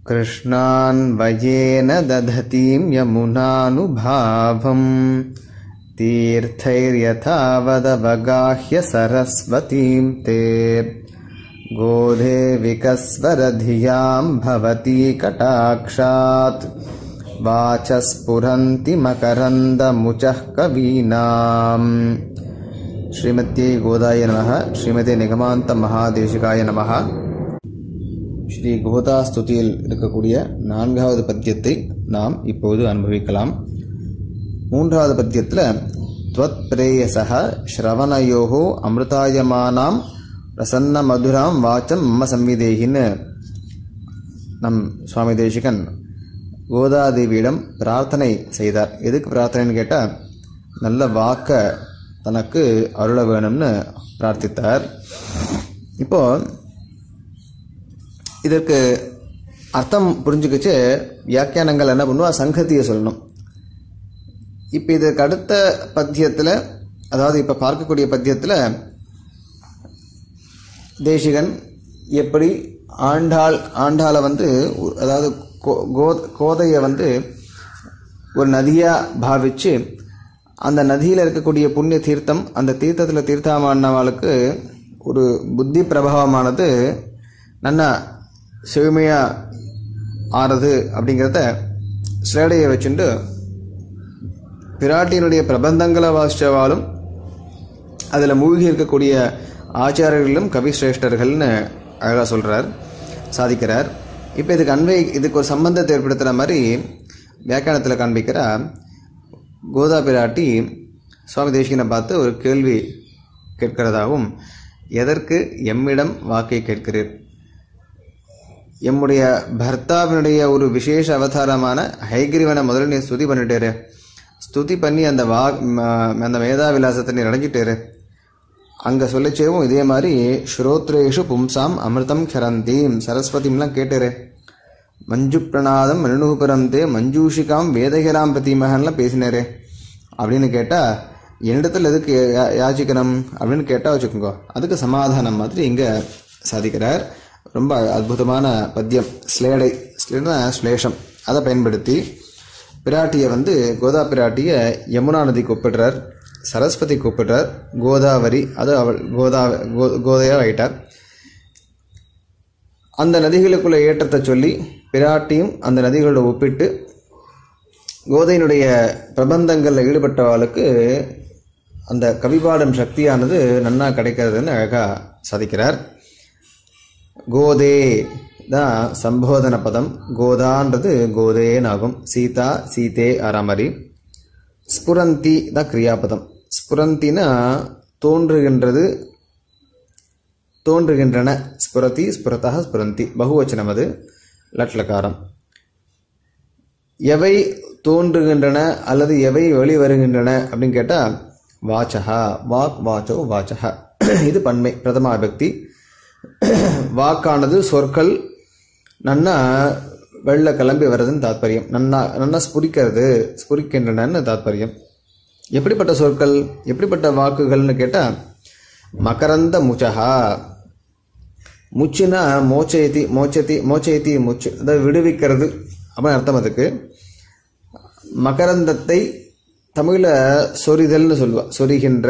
कृष्णान्वयेन दधतीं यमुनानुभावम् तीर्थैर्यथावदवगाह्य सरस्वतीं ते गोधे विकस्वरधियां भवती कटाक्षात् वाचस्फुरन्ति मकरन्दमुचः कवीनाम् ஸ்ரீமத்தியை கோதாய நமக ஸ்ரீமதி நிகமாந்த மகாதேசிகாய நமக ஸ்ரீ கோதா ஸ்துதியில் இருக்கக்கூடிய நான்காவது பத்தியத்தை நாம் இப்போது அனுபவிக்கலாம் மூன்றாவது பத்தியத்தில் துவத் பிரேயசக ஸ்ரவணயோகோ அமிர்தாயமானாம் பிரசன்ன மதுராம் வாச்சம் மம சம்விதேகின்னு நம் சுவாமி தேசிகன் கோதாதேவியிடம் பிரார்த்தனை செய்தார் எதுக்கு பிரார்த்தனைன்னு கேட்டால் நல்ல வாக்க தனக்கு அருள வேணும்னு பிரார்த்தித்தார் இப்போ இதற்கு அர்த்தம் புரிஞ்சுக்கிச்சு வியாக்கியானங்கள் என்ன பண்ணுவா சங்கத்தியை சொல்லணும் இப்போ இதற்கு அடுத்த பத்தியத்தில் அதாவது இப்போ பார்க்கக்கூடிய பத்தியத்தில் தேசிகன் எப்படி ஆண்டாள் ஆண்டாளை வந்து அதாவது கோ கோதையை வந்து ஒரு நதியாக பாவித்து அந்த நதியில் இருக்கக்கூடிய புண்ணிய தீர்த்தம் அந்த தீர்த்தத்தில் தீர்த்தமானவாளுக்கு ஒரு புத்தி பிரபாவமானது நல்லா செழுமையாக ஆறுது அப்படிங்கிறத ஸ்லேடையை வச்சுட்டு பிராட்டியினுடைய பிரபந்தங்களை வாசித்தவாலும் அதில் மூழ்கி இருக்கக்கூடிய ஆச்சாரியர்களும் கவி சிரேஷ்டர்கள்னு அழகாக சொல்கிறார் சாதிக்கிறார் இப்போ இதுக்கு அன்வை இதுக்கு ஒரு சம்பந்தத்தை ஏற்படுத்துகிற மாதிரி வியாக்கியானத்தில் காண்பிக்கிறார் கோதா பிராட்டி சுவாமி தேசிகனை பார்த்து ஒரு கேள்வி கேட்கிறதாகவும் எதற்கு எம்மிடம் வாக்கை கேட்கிறீர் எம்முடைய பர்த்தாவினுடைய ஒரு விசேஷ அவதாரமான ஹைகிரிவனை முதல்ல நீ ஸ்துதி பண்ணிட்டேரு ஸ்துதி பண்ணி அந்த வா அந்த மேதா விலாசத்தை நீ அடைஞ்சிட்டேரு அங்கே சொல்லிச்சேவும் இதே மாதிரி ஸ்ரோத்ரேஷு பும்சாம் அமிர்தம் ஹரந்தீம் சரஸ்வதிம்லாம் கேட்டேரு மஞ்சு பிரணாதம் மனுபுரம் தே மஞ்சூஷிகாம் வேதகிராம் பிரதிமகன்லாம் பேசினாரே அப்படின்னு கேட்டால் என்னிடத்தில் எதுக்கு யாச்சிக்கணும் அப்படின்னு கேட்டால் வச்சுக்கோங்க அதுக்கு சமாதானம் மாதிரி இங்கே சாதிக்கிறார் ரொம்ப அற்புதமான பத்தியம் ஸ்லேடை ஸ்லேடா ஸ்லேஷம் அதை பயன்படுத்தி பிராட்டியை வந்து கோதா பிராட்டியை யமுனா நதி கூப்பிடுறார் சரஸ்வதி கூப்பிடுறார் கோதாவரி அது அவள் கோதா கோ கோதையாக ஆயிட்டார் அந்த நதிகளுக்குள்ள ஏற்றத்தை சொல்லி பிராட்டியும் அந்த நதிகளோட ஒப்பிட்டு கோதையினுடைய பிரபந்தங்களில் ஈடுபட்டவாளுக்கு அந்த கவிபாடும் சக்தியானது நன்னா கிடைக்கிறதுன்னு அழகாக சாதிக்கிறார் கோதே தான் சம்போதன பதம் கோதான்றது கோதேன்னு ஆகும் சீதா சீதே ஆறாமரி ஸ்புரந்தி தான் கிரியாபதம் ஸ்புரந்தினா தோன்றுகின்றது தோன்றுகின்றன ஸ்புரதி ஸ்புரதா ஸ்புரந்தி பகுவச்சனம் அது லட்லக்காரம் எவை தோன்றுகின்றன அல்லது எவை வெளிவருகின்றன அப்படின்னு கேட்டால் வாச்சகா வாக் வாச்சோ வாச்சக இது பன்மை பிரதமா பக்தி வாக்கானது சொற்கள் நன்னா வெள்ள கிளம்பி வர்றதுன்னு தாத்பரியம் நன்னா நன்னா ஸ்புரிக்கிறது ஸ்புரிக்கின்றனன்னு தாத்பரியம் எப்படிப்பட்ட சொற்கள் எப்படிப்பட்ட வாக்குகள்னு கேட்டால் மகரந்த முச்சகா முச்சுனா மோச்சயத்தி மோச்சத்தி மோச்சயத்தி முச்சு அதாவது விடுவிக்கிறது அப்படின்னு அர்த்தம் அதுக்கு மகரந்தத்தை தமிழில் சொரிதல்னு சொல்லுவா சொரிகின்ற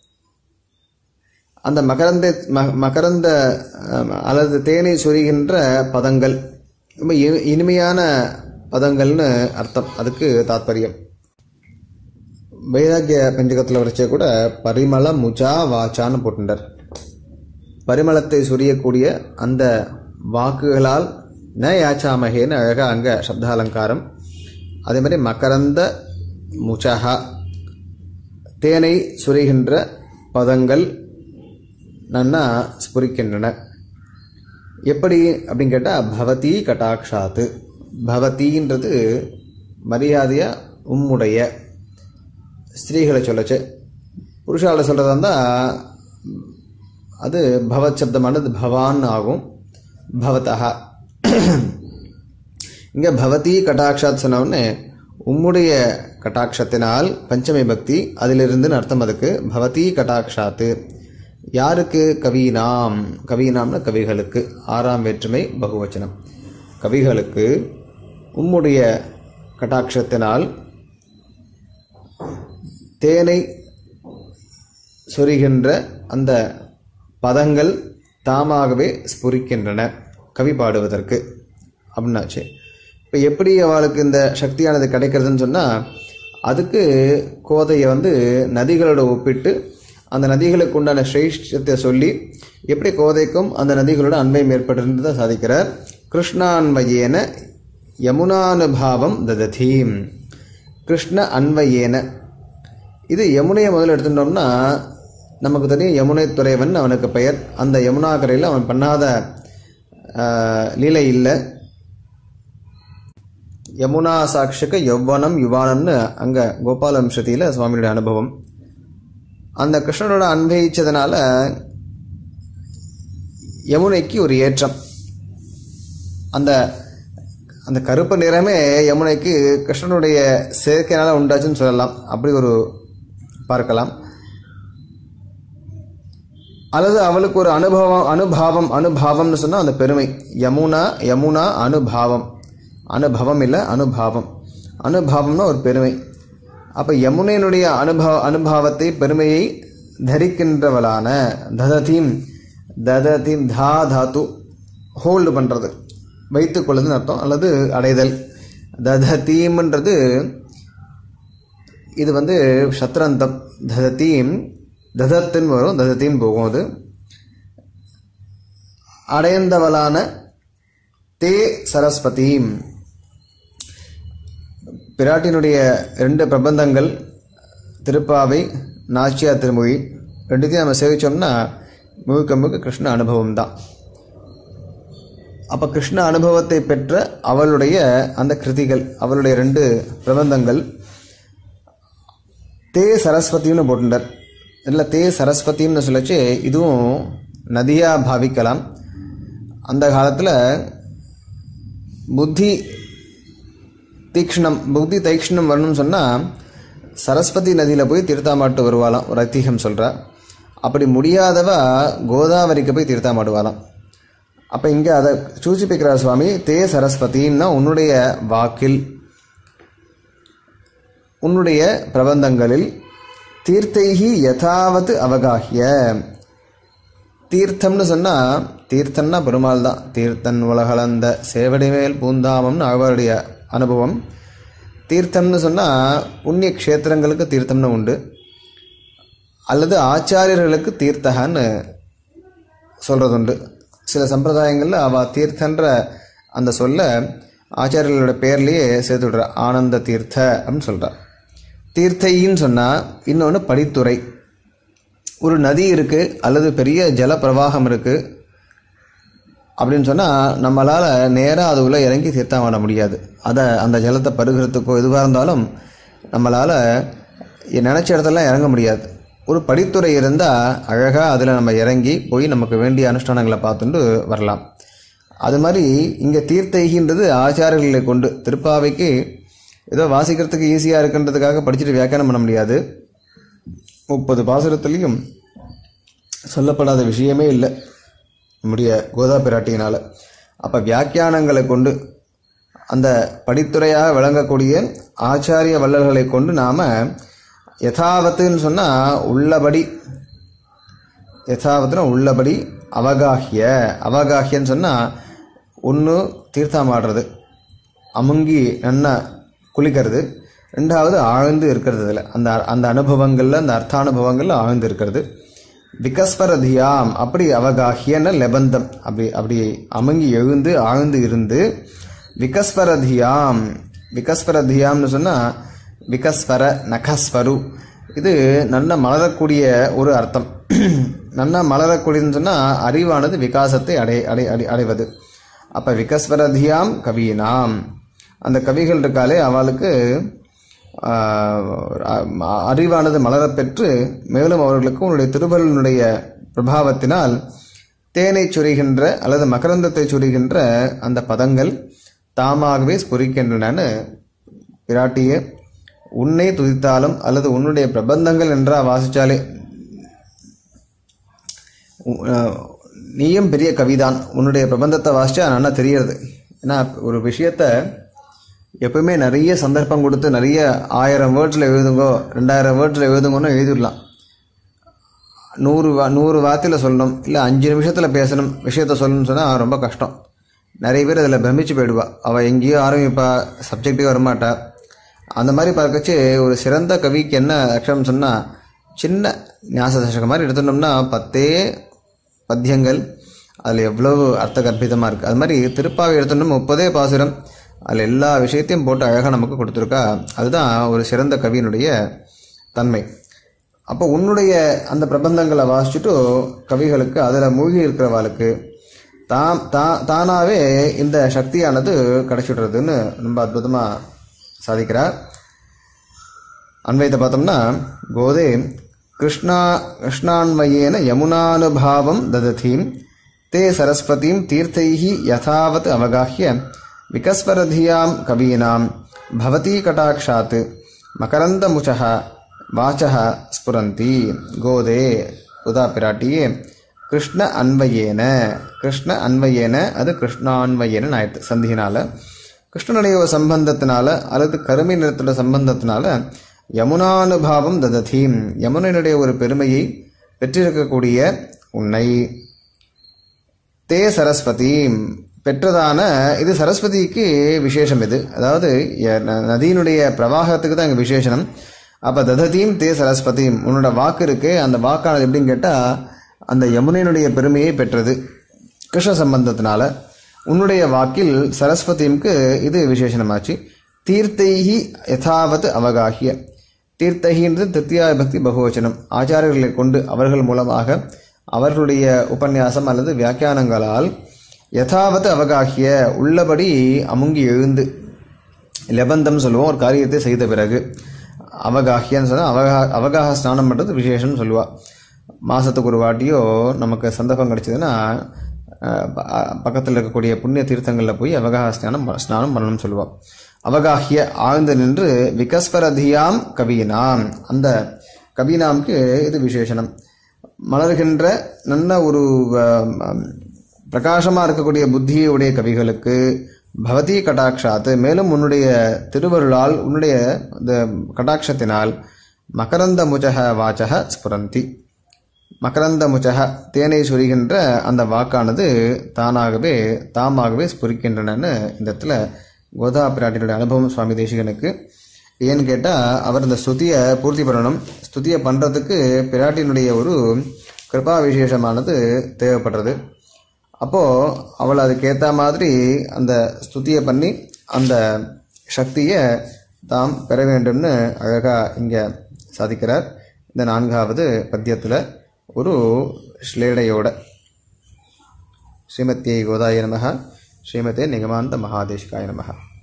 அந்த மகரந்த மகரந்த அல்லது தேனை சொரிகின்ற பதங்கள் ரொம்ப இனிமையான பதங்கள்னு அர்த்தம் அதுக்கு தாத்பரியம் வைராக்கிய பஞ்சகத்தில் வரைச்ச கூட பரிமள முஜா வாச்சான்னு போட்டுட்டார் பரிமளத்தை சொரியக்கூடிய அந்த வாக்குகளால் ந யாச்சாமகேன்னு அழகாக அங்கே சப்தாலங்காரம் அதே மாதிரி மகரந்த முச்சகா தேனை சுரிகின்ற பதங்கள் நன்னா ஸ்புரிக்கின்றன எப்படி அப்படின்னு கேட்டால் பவதி கட்டாட்சாத்து பவதின்றது மரியாதையாக உம்முடைய ஸ்திரீகளை சொல்லச்சு புருஷால சொல்கிறதா இருந்தால் அது பவத் சப்தமானது பவான் ஆகும் பவதா இங்கே பவதி கட்டாட்சாத் சொன்னவுடனே உம்முடைய கட்டாட்சத்தினால் பஞ்சமி பக்தி அதிலிருந்துன்னு அர்த்தம் அதுக்கு பவதி கட்டாட்சாத்து யாருக்கு கவீனாம் கவீனாம்னா கவிகளுக்கு ஆறாம் வேற்றுமை பகுவச்சனம் கவிகளுக்கு உம்முடைய கட்டாட்சத்தினால் தேனை சொரிகின்ற அந்த பதங்கள் தாமாகவே ஸ்புரிக்கின்றன கவி பாடுவதற்கு அப்படின்னாச்சு இப்போ எப்படி அவளுக்கு இந்த சக்தியானது கிடைக்கிறதுன்னு சொன்னால் அதுக்கு கோதையை வந்து நதிகளோட ஒப்பிட்டு அந்த நதிகளுக்கு உண்டான சிரேஷ்டத்தை சொல்லி எப்படி கோதைக்கும் அந்த நதிகளோட அன்பையும் ஏற்பட்டிருந்ததை சாதிக்கிறார் கிருஷ்ணான்வயேன யமுனானுபாவம் தததீம் கிருஷ்ண அன்வயேன இது யமுனையை முதல்ல எடுத்துட்டோம்னா நமக்கு தெரியும் யமுனை துறைவன் அவனுக்கு பெயர் அந்த யமுனா கரையில் அவன் பண்ணாத ஆஹ், லீலை இல்லை யமுனா சாட்சிக யௌவனம் யுவானம்னு அங்கே கோபால வம்சத்தியில் சுவாமியுடைய அனுபவம் அந்த கிருஷ்ணனோட அன்வயிச்சதுனால யமுனைக்கு ஒரு ஏற்றம் அந்த அந்த கருப்பு நிறமே யமுனைக்கு கிருஷ்ணனுடைய சேர்க்கையினால உண்டாச்சுன்னு சொல்லலாம் அப்படி ஒரு பார்க்கலாம் அல்லது அவளுக்கு ஒரு அனுபவம் அனுபாவம் அனுபாவம்னு சொன்னால் அந்த பெருமை யமுனா யமுனா அனுபாவம் அனுபவம் இல்லை அனுபாவம் அனுபாவம்னா ஒரு பெருமை அப்போ யமுனையினுடைய அனுபவ அனுபாவத்தை பெருமையை தரிக்கின்றவளான தததீம் தததீம் தா தாத்து ஹோல்டு பண்ணுறது வைத்துக் கொள்ளுதுன்னு அர்த்தம் அல்லது அடைதல் தததீம்ன்றது இது வந்து சத்ரந்தம் தததீம் ததத்துன்னு வரும் ததத்தீம் போகும் அது அடைந்தவளான தே சரஸ்வதீம் பிராட்டினுடைய ரெண்டு பிரபந்தங்கள் திருப்பாவை நாச்சியா திருமொழி ரெண்டுத்தையும் நம்ம சேவிச்சோம்னா முழுக்க முழுக்க கிருஷ்ண அனுபவம் தான் அப்போ கிருஷ்ண அனுபவத்தை பெற்ற அவளுடைய அந்த கிருதிகள் அவளுடைய ரெண்டு பிரபந்தங்கள் தே சரஸ்வதின்னு போட்டுட்டார் இல்லை தே சரஸ்வதின்னு சொல்லச்சு இதுவும் நதியாக பாவிக்கலாம் அந்த காலத்தில் புத்தி தீக்ஷ்ணம் புத்தி தைக்ஷ்ணம் வரணும்னு சொன்னால் சரஸ்வதி நதியில் போய் தீர்த்தாமாட்டு வருவாளாம் ஒரு ஐதீகம் சொல்கிறா அப்படி முடியாதவ கோதாவரிக்கு போய் தீர்த்தாமாடுவாளாம் அப்போ இங்கே அதை சூச்சிப்பிக்கிறார் சுவாமி தே சரஸ்வதின்னா உன்னுடைய வாக்கில் உன்னுடைய பிரபந்தங்களில் தீர்த்தைஹி யதாவது அவகாஹ்ய தீர்த்தம்னு சொன்னால் தீர்த்தம்னா பெருமாள் தான் தீர்த்தன் உலகளந்த சேவடிமேல் பூந்தாமம்னு அவருடைய அனுபவம் தீர்த்தம்னு சொன்னால் புண்ணிய க்ஷேத்திரங்களுக்கு தீர்த்தம்னு உண்டு அல்லது ஆச்சாரியர்களுக்கு தீர்த்தகன்னு சொல்கிறது உண்டு சில சம்பிரதாயங்களில் அவள் தீர்த்தன்ற அந்த சொல்ல ஆச்சாரியர்களோட பேர்லேயே சேர்த்து விடுறா ஆனந்த தீர்த்த அப்படின்னு சொல்கிறா தீர்த்தையின்னு சொன்னால் இன்னொன்று படித்துறை ஒரு நதி இருக்குது அல்லது பெரிய ஜல பிரவாகம் இருக்குது அப்படின்னு சொன்னால் நம்மளால் நேராக அது உள்ள இறங்கி தீர்த்தம் பண்ண முடியாது அதை அந்த ஜலத்தை பருகிறதுக்கோ எதுவாக இருந்தாலும் நம்மளால் நினச்ச இடத்துலலாம் இறங்க முடியாது ஒரு படித்துறை இருந்தால் அழகாக அதில் நம்ம இறங்கி போய் நமக்கு வேண்டிய அனுஷ்டானங்களை பார்த்துட்டு வரலாம் அது மாதிரி இங்கே தீர்த்தைகின்றது ஆச்சாரியர்களை கொண்டு திருப்பாவைக்கு ஏதோ வாசிக்கிறதுக்கு ஈஸியாக இருக்குன்றதுக்காக படிச்சுட்டு வியாக்கியானம் பண்ண முடியாது முப்பது பாசுரத்துலேயும் சொல்லப்படாத விஷயமே இல்லை நம்முடைய கோதா பிராட்டியினால் அப்போ வியாக்கியானங்களை கொண்டு அந்த படித்துறையாக விளங்கக்கூடிய ஆச்சாரிய வள்ளல்களை கொண்டு நாம் யதாவத்துன்னு சொன்னால் உள்ளபடி யதாவத்துனா உள்ளபடி அவகாஹ்ய அவகாஹ்யன்னு சொன்னால் ஒன்று தீர்த்தமாடுறது அமுங்கி நன்னா குளிக்கிறது ரெண்டாவது ஆழ்ந்து இருக்கிறது இதில் அந்த அந்த அனுபவங்களில் அந்த அர்த்தானுபவங்களில் ஆழ்ந்து இருக்கிறது விகஸ்வரதியாம் அப்படி அவகாஹியன லெபந்தம் அப்படி அப்படி அமுங்கி எழுந்து ஆழ்ந்து இருந்து விகஸ்வரதியாம் விகஸ்வரதியாம்னு சொன்னால் விகஸ்வர நகஸ்வரு இது நல்ல மலரக்கூடிய ஒரு அர்த்தம் நல்லா மலரக்கூடியதுன்னு சொன்னால் அறிவானது விகாசத்தை அடை அடை அடை அடைவது அப்போ விகஸ்வரதியாம் கவியினாம் அந்த கவிகள் இருக்காலே அவளுக்கு அறிவானது மலரப் பெற்று மேலும் அவர்களுக்கு உன்னுடைய திருவள்ளுடைய பிரபாவத்தினால் தேனை சுரிகின்ற அல்லது மகரந்தத்தை சுரிகின்ற அந்த பதங்கள் தாமாகவே ஸ்புரிக்கின்றனன்னு பிராட்டிய உன்னை துதித்தாலும் அல்லது உன்னுடைய பிரபந்தங்கள் என்றா வாசிச்சாலே நீயும் பெரிய கவிதான் உன்னுடைய பிரபந்தத்தை வாசிச்சா நல்லா தெரியறது ஏன்னா ஒரு விஷயத்த எப்பவுமே நிறைய சந்தர்ப்பம் கொடுத்து நிறைய ஆயிரம் வேர்ட்ஸில் எழுதுங்கோ ரெண்டாயிரம் வேர்ட்ஸில் எழுதுங்கன்னு எழுதிடலாம் நூறு வா நூறு வார்த்தையில் சொல்லணும் இல்லை அஞ்சு நிமிஷத்தில் பேசணும் விஷயத்த சொல்லணும்னு சொன்னால் ரொம்ப கஷ்டம் நிறைய பேர் அதில் பிரமிச்சு போயிடுவா அவள் எங்கேயோ ஆரம்பிப்பா சப்ஜெக்டே வரமாட்டா அந்த மாதிரி பார்க்கச்சு ஒரு சிறந்த கவிக்கு என்ன அக்ஷரம் சொன்னால் சின்ன ஞாச தசகம் மாதிரி எடுத்துட்டோம்னா பத்தே பத்தியங்கள் அதில் எவ்வளவு அர்த்த கற்பிதமாக இருக்குது அது மாதிரி திருப்பாவை எடுத்தோம்னா முப்பதே பாசுரம் அதில் எல்லா விஷயத்தையும் போட்டு அழகாக நமக்கு கொடுத்துருக்கா அதுதான் ஒரு சிறந்த கவியினுடைய தன்மை அப்போ உன்னுடைய அந்த பிரபந்தங்களை வாசிச்சுட்டு கவிகளுக்கு அதில் மூழ்கி இருக்கிறவாளுக்கு தாம் தா தானாகவே இந்த சக்தியானது கிடைச்சிடுறதுன்னு ரொம்ப அற்புதமாக சாதிக்கிறார் அன்வைத்தை பார்த்தோம்னா கோதே கிருஷ்ணா கிருஷ்ணான்வயேன யமுனானுபாவம் தததீம் தே சரஸ்வதீம் தீர்த்தைஹி யதாவத் அவகாஹ்ய விகஸ்வரதியாம் கவீனாம் பவதி கடாட்சாத் மகரந்தமுச்சः வாச்சः ஸ்புரந்தி கோதே உதா பிராட்டியே கிருஷ்ண அன்வயேன கிருஷ்ண அன்வயேன அது கிருஷ்ணான்வயேன ஆயிடுது சந்தியினால கிருஷ்ணனுடைய ஒரு சம்பந்தத்தினால அல்லது கருமை நிறத்தோட சம்பந்தத்தினால யமுனானுபாவம் தததீம் யமுனையினுடைய ஒரு பெருமையை பெற்றிருக்கக்கூடிய உன்னை தே சரஸ்வதி பெற்றதான இது சரஸ்வதிக்கு விசேஷம் இது அதாவது ய- ந- நதியினுடைய பிரவாகத்துக்கு தான் இங்கே விசேஷனம் அப்போ தததீம் தே சரஸ்வதியும் உன்னோட வாக்கு இருக்கு அந்த வாக்கானது எப்படின்னு கேட்டால் அந்த யமுனையினுடைய பெருமையை பெற்றது கிருஷ்ண சம்பந்தத்தினால உன்னுடைய வாக்கில் சரஸ்வதியும்க்கு இது விசேஷனமாச்சு தீர்த்தைஹி யதாவத் அவகாஹிய தீர்த்தகின்றது திருத்தியா பக்தி பகுவச்சனம் ஆச்சாரியர்களை கொண்டு அவர்கள் மூலமாக அவர்களுடைய உபன்யாசம் அல்லது வியாக்கியானங்களால் யதாவத் அவகாகிய உள்ளபடி அமுங்கி எழுந்து லெபந்தம் சொல்லுவோம் ஒரு காரியத்தை செய்த பிறகு அவகாகியன்னு சொன்னால் அவகா அவகாக ஸ்நானம் பண்ணுறது விசேஷம்னு சொல்லுவா மாதத்துக்கு ஒரு வாட்டியோ நமக்கு சந்தர்ப்பம் கிடைச்சதுன்னா அஹ், ப- பக்கத்தில் இருக்கக்கூடிய புண்ணிய தீர்த்தங்களில் போய் அவகாக ஸ்நானம் ப- ஸ்நானம் பண்ணணும்னு சொல்லுவாள் அவகாகிய ஆழ்ந்து நின்று விகஸ்வரதியாம் கவியினாம் அந்த கவினாம்க்கு இது விசேஷனம் மலர்கின்ற நல்ல ஒரு அஹ், பிரகாசமாக இருக்கக்கூடிய புத்தியுடைய கவிகளுக்கு பவதி கடாட்சாத்து மேலும் உன்னுடைய திருவருளால் உன்னுடைய இந்த கடாட்சத்தினால் மகரந்த முஜக வாச்சக ஸ்புரந்தி மகரந்த முச்சக தேனை சுரிகின்ற அந்த வாக்கானது தானாகவே தாமாகவே ஸ்புரிக்கின்றனன்னு இந்த இடத்துல கோதா பிராட்டினுடைய அனுபவம் சுவாமி தேசிகனுக்கு ஏன்னு கேட்டால் அவர் இந்த ஸ்துதியை பூர்த்தி பண்ணணும் ஸ்துதியை பண்ணுறதுக்கு பிராட்டினுடைய ஒரு கிருபா விசேஷமானது தேவைப்படுறது அப்போது அவள் அதுக்கேற்ற மாதிரி அந்த ஸ்துதியை பண்ணி அந்த சக்தியை தாம் பெற வேண்டும்னு அழகாக இங்கே சாதிக்கிறார் இந்த நான்காவது பத்தியத்தில் ஒரு ஸ்லேடையோட ஸ்ரீமத்தியை கோதாய நமக ஸ்ரீமதே நிகமாந்த மகாதேசிகாய நமக